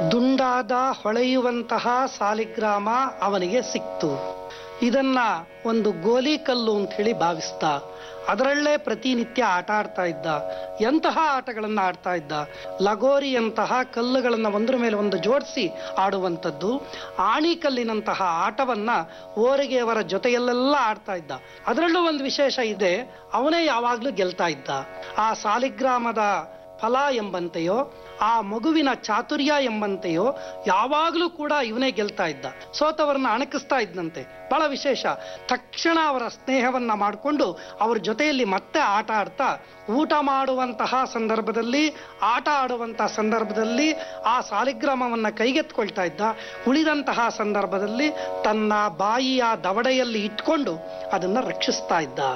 ದುಂಡಾದ ಹೊಳೆಯುವಂತಹ ಸಾಲಿಗ್ರಾಮ ಅವನಿಗೆ ಸಿಕ್ತು ಇದನ್ನ ಒಂದು ಗೋಲಿ ಕಲ್ಲು ಅಂತ ಹೇಳಿ ಭಾವಿಸ್ದ ಅದರಲ್ಲೇ ಪ್ರತಿನಿತ್ಯ ಆಟ ಆಡ್ತಾ ಇದ್ದ ಎಂತಹ ಆಟಗಳನ್ನ ಆಡ್ತಾ ಇದ್ದ ಲಗೋರಿಯಂತಹ ಕಲ್ಲುಗಳನ್ನ ಒಂದ್ರ ಮೇಲೆ ಒಂದು ಜೋಡಿಸಿ ಆಡುವಂಥದ್ದು ಆಣಿಕಲ್ಲಿನಂತಹ ಆಟವನ್ನ ಓರಿಗೆಯವರ ಜೊತೆಯಲ್ಲೆಲ್ಲ ಆಡ್ತಾ ಇದ್ದ ಅದರಲ್ಲೂ ಒಂದು ವಿಶೇಷ ಇದೆ ಅವನೇ ಯಾವಾಗ್ಲೂ ಗೆಲ್ತಾ ಇದ್ದ ಆ ಸಾಲಿಗ್ರಾಮದ ಫಲ ಎಂಬಂತೆಯೋ ಆ ಮಗುವಿನ ಚಾತುರ್ಯ ಎಂಬಂತೆಯೋ ಯಾವಾಗಲೂ ಕೂಡ ಇವನೇ ಗೆಲ್ತಾ ಇದ್ದ ಸೋತವರನ್ನ ಅಣಕಿಸ್ತಾ ಇದ್ದಂತೆ ಬಹಳ ವಿಶೇಷ ತಕ್ಷಣ ಅವರ ಸ್ನೇಹವನ್ನ ಮಾಡಿಕೊಂಡು ಅವ್ರ ಜೊತೆಯಲ್ಲಿ ಮತ್ತೆ ಆಟ ಆಡ್ತಾ ಊಟ ಮಾಡುವಂತಹ ಸಂದರ್ಭದಲ್ಲಿ ಆಟ ಆಡುವಂತಹ ಸಂದರ್ಭದಲ್ಲಿ ಆ ಸಾಲಿಗ್ರಾಮವನ್ನ ಕೈಗೆತ್ಕೊಳ್ತಾ ಇದ್ದ ಉಳಿದಂತಹ ಸಂದರ್ಭದಲ್ಲಿ ತನ್ನ ಬಾಯಿಯ ದವಡೆಯಲ್ಲಿ ಇಟ್ಕೊಂಡು ಅದನ್ನ ರಕ್ಷಿಸ್ತಾ ಇದ್ದ